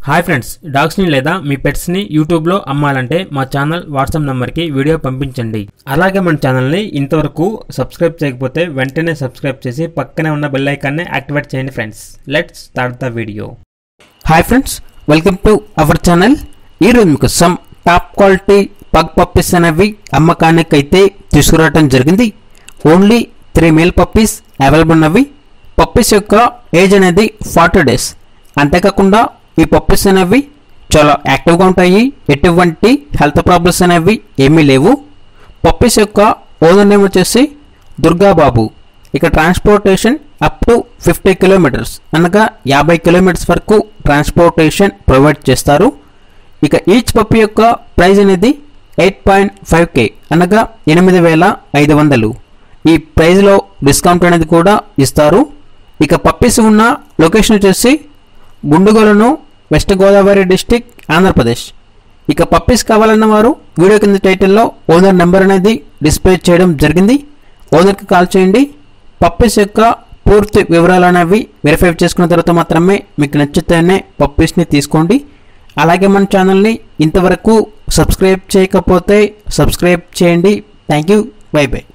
hi friends డాగ్స్ని లేదా మీ పెట్స్ని యూట్యూబ్లో అమ్మాలంటే మా ఛానల్ వాట్సాప్ నెంబర్కి వీడియో పంపించండి అలాగే మన ఛానల్ని ఇంతవరకు సబ్స్క్రైబ్ చేయకపోతే వెంటనే సబ్స్క్రైబ్ చేసి పక్కనే ఉన్న బెల్ ఐకాన్ని యాక్టివేట్ చేయండి friends let's start the video hi friends welcome to our channel ఈరోజు మీకు some top quality pug puppies అనేవి అమ్మకానికి అయితే తీసుకురావడం జరిగింది only three male puppies available ఉన్నవి పప్పీస్ యొక్క ఏజ్ అనేది ఫార్టీ డేస్ అంతేకాకుండా ఈ పప్పీస్ అనేవి చాలా యాక్టివ్గా ఉంటాయి ఎటువంటి హెల్త్ ప్రాబ్లమ్స్ అనేవి ఏమీ లేవు పప్పీస్ యొక్క ఓనర్ నేమ్ వచ్చేసి దుర్గాబాబు ఇక transportation up to fifty kilometres అనగా యాభై కిలోమీటర్స్ వరకు ట్రాన్స్పోర్టేషన్ ప్రొవైడ్ చేస్తారు ఇక ఈచ్ పప్పి యొక్క ప్రైస్ అనేది ఎయిట్ పాయింట్ ఫైవ్ కే అనగా ఎనిమిది వేల ఐదు వందలు ఈ ప్రైస్లో డిస్కౌంట్ అనేది కూడా ఇస్తారు ఇక పప్పీస్ ఉన్న లొకేషన్ వచ్చేసి గుండుగోలను వెస్ట్ గోదావరి డిస్టిక్ ఆంధ్రప్రదేశ్ ఇక పప్పీస్ కావాలన్న వారు వీడియో కింద టైటిల్లో ఓనర్ నెంబర్ అనేది డిస్ప్లే చేయడం జరిగింది ఓనర్కి కాల్ చేయండి పప్పీస్ యొక్క పూర్తి వివరాలు అనేవి వెరిఫై చేసుకున్న తర్వాత మాత్రమే మీకు నచ్చితేనే పప్పీస్ని తీసుకోండి అలాగే మన ఛానల్ని ఇంతవరకు సబ్స్క్రైబ్ చేయకపోతే సబ్స్క్రైబ్ చేయండి థ్యాంక్ యూ బై బై